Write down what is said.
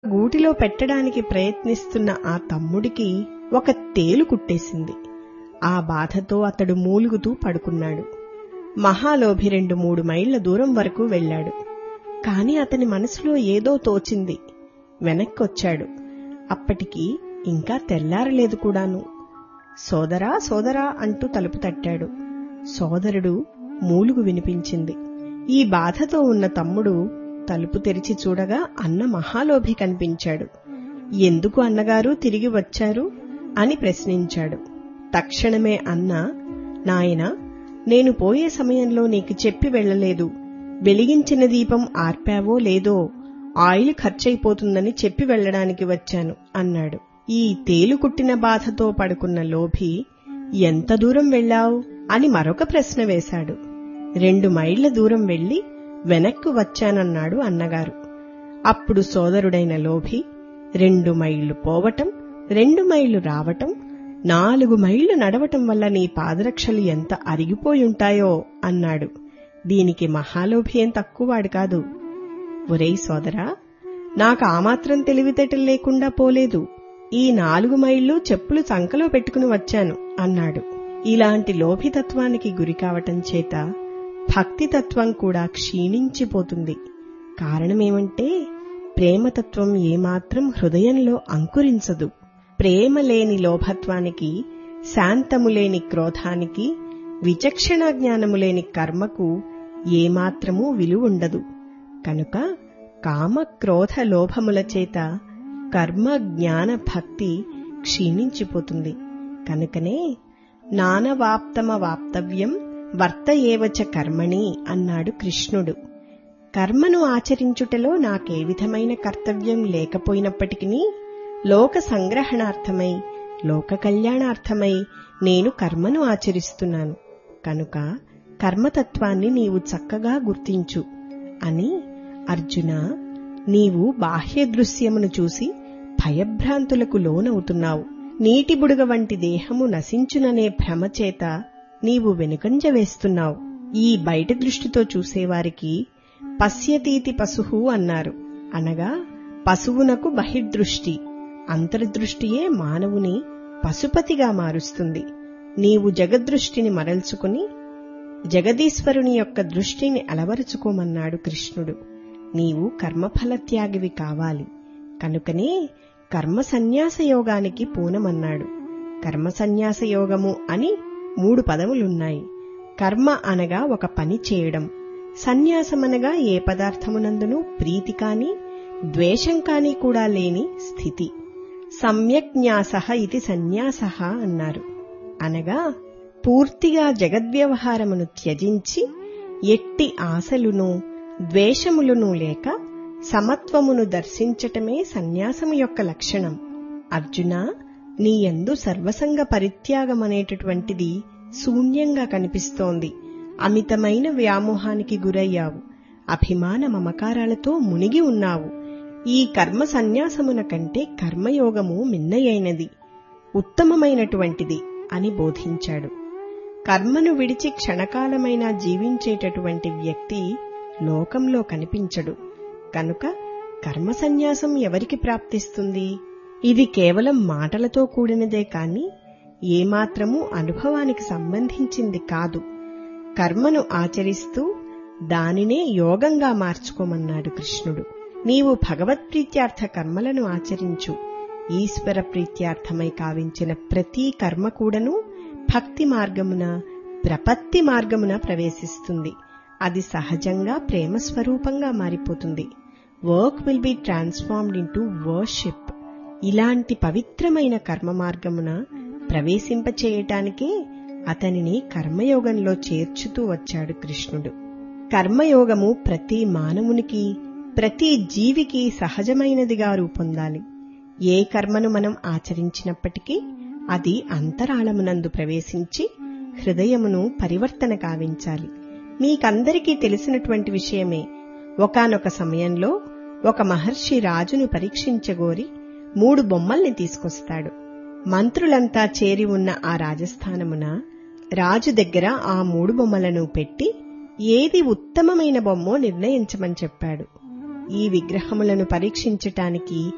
గూటిలో పెట్టడానికి ప్రయత్నిస్తున్న ఆ తమ్ముడికి ఒక తేలు కుట్టేసింది ఆ బాధతో అతడు మూలుగుతూ పడుకున్నాడు మహాలోభి రెండు మూడు మైళ్ల దూరం వరకు వెళ్ళాడు కాని అతని మనసులో ఏదో తోచింది వెనక్కొచ్చాడు అప్పటికి ఇంకా తెల్లారలేదు కూడాను సోదరా సోదరా అంటూ తలుపు తట్టాడు సోదరుడు మూలుగు వినిపించింది ఈ బాధతో ఉన్న తమ్ముడు తలుపు తెరిచి చూడగా అన్న మహాలోభి కనిపించాడు ఎందుకు అన్నగారు తిరిగి వచ్చారు అని ప్రశ్నించాడు తక్షణమే అన్న నాయన నేను పోయే సమయంలో నీకు చెప్పి వెళ్ళలేదు వెలిగించిన దీపం ఆర్పావో లేదో ఆయిల్ ఖర్చయిపోతుందని చెప్పి వెళ్ళడానికి వచ్చాను అన్నాడు ఈ తేలు కుట్టిన బాధతో పడుకున్న లోభి ఎంత దూరం వెళ్ళావు అని మరొక ప్రశ్న వేశాడు రెండు మైళ్ల దూరం వెళ్లి వెనక్కు వచ్చానన్నాడు అన్నగారు అప్పుడు సోదరుడైన లోభి రెండు మైళ్లు పోవటం రెండు మైళ్లు రావటం నాలుగు మైళ్లు నడవటం వల్ల నీ పాదరక్షలు ఎంత అరిగిపోయుంటాయో అన్నాడు దీనికి మహాలోభి ఏం తక్కువవాడు కాదు ఒరేయ్ సోదరా నాకు ఆ మాత్రం తెలివితేటలు లేకుండా పోలేదు ఈ నాలుగు మైళ్లు చెప్పులు సంకలో పెట్టుకుని వచ్చాను అన్నాడు ఇలాంటి లోభితత్వానికి గురికావటం చేత భక్తితత్వం కూడా క్షీణించిపోతుంది కారణమేమంటే ప్రేమతత్వం ఏమాత్రం హృదయంలో అంకురించదు ప్రేమ లేని లోభత్వానికి శాంతము లేని క్రోధానికి విచక్షణ జ్ఞానము లేని కర్మకు ఏమాత్రమూ విలువుండదు కనుక కామ క్రోధ లోభముల చేత కర్మ జ్ఞాన భక్తి క్షీణించిపోతుంది కనుకనే నానవాప్తమ వాప్తవ్యం వర్త ఏవచ కర్మణి అన్నాడు కృష్ణుడు కర్మను ఆచరించుటలో నాకే విధమైన కర్తవ్యం లేకపోయినప్పటికీ లోక సంగ్రహణార్థమై లోక కళ్యాణార్థమై నేను కర్మను ఆచరిస్తున్నాను కనుక కర్మతత్వాన్ని నీవు చక్కగా గుర్తించు అని అర్జున నీవు బాహ్య దృశ్యమును చూసి భయభ్రాంతులకు లోనవుతున్నావు నీటి బుడగ వంటి దేహము నశించుననే భ్రమచేత నీవు వెనుకంజ వేస్తున్నావు ఈ బయట దృష్టితో చూసేవారికి పశ్యతీతి పశువు అన్నారు అనగా పశువునకు బహిర్దృష్టి అంతర్దృష్టియే మానవుని పశుపతిగా మారుస్తుంది నీవు జగదృష్టిని మరల్చుకుని జగదీశ్వరుని యొక్క దృష్టిని అలవరుచుకోమన్నాడు కృష్ణుడు నీవు కర్మఫలత్యాగివి కావాలి కనుకనే కర్మ సన్యాస యోగానికి పూనమన్నాడు కర్మ సన్యాస యోగము అని మూడు పదములున్నాయి కర్మ అనగా ఒక పని చేయడం సన్యాసమనగా ఏ పదార్థమునందును ప్రీతి కాని ద్వేషం కాని కూడా లేని స్థితి సమ్యజ్ఞాస ఇది సన్యాస అన్నారు అనగా పూర్తిగా జగద్వ్యవహారమును త్యజించి ఎట్టి ఆశలును ద్వేషములును లేక సమత్వమును దర్శించటమే సన్యాసము యొక్క లక్షణం అర్జున నీ యందు సర్వసంగ పరిత్యాగమనేటటువంటిది శూన్యంగా కనిపిస్తోంది అమితమైన వ్యామోహానికి గురయ్యావు అభిమాన మమకారాలతో మునిగి ఉన్నావు ఈ కర్మ సన్యాసమున కంటే కర్మయోగము మిన్నయైనది ఉత్తమమైనటువంటిది అని బోధించాడు కర్మను విడిచి క్షణకాలమైనా జీవించేటటువంటి వ్యక్తి లోకంలో కనిపించడు కనుక కర్మ సన్యాసం ఎవరికి ప్రాప్తిస్తుంది ఇది కేవలం మాటలతో కూడినదే కాని ఏమాత్రమూ అనుభవానికి సంబంధించింది కాదు కర్మను ఆచరిస్తూ దానినే యోగంగా మార్చుకోమన్నాడు కృష్ణుడు నీవు భగవత్ప్రీత్యార్థ కర్మలను ఆచరించు ఈశ్వర ప్రీత్యార్థమై కావించిన ప్రతి కర్మ కూడాను భక్తి మార్గమున ప్రపత్తి మార్గమున ప్రవేశిస్తుంది అది సహజంగా ప్రేమ స్వరూపంగా మారిపోతుంది work will be transformed into worship ఇలాంటి పవిత్రమైన కర్మ మార్గమున ప్రవేశింపచేయటానికే అతనిని కర్మయోగంలో చేర్చుతూ వచ్చాడు కృష్ణుడు కర్మయోగము ప్రతి మానవునికి ప్రతి జీవికి సహజమైనదిగా రూపొందాలి ఏ కర్మను మనం ఆచరించినప్పటికీ అది అంతరాళమునందు ప్రవేశించి హృదయమును పరివర్తన కావించాలి మీకందరికీ తెలిసినటువంటి విషయమే ఒకనొక సమయంలో ఒక మహర్షి రాజును పరీక్షించగోరి మూడు బొమ్మల్ని తీసుకొస్తాడు మంత్రులంతా చేరి ఉన్న ఆ రాజస్థానమున రాజు దగ్గర ఆ మూడు బొమ్మలను పెట్టి ఏది ఉత్తమమైన బొమ్మో నిర్ణయించమని చెప్పాడు ఈ విగ్రహములను పరీక్షించటానికి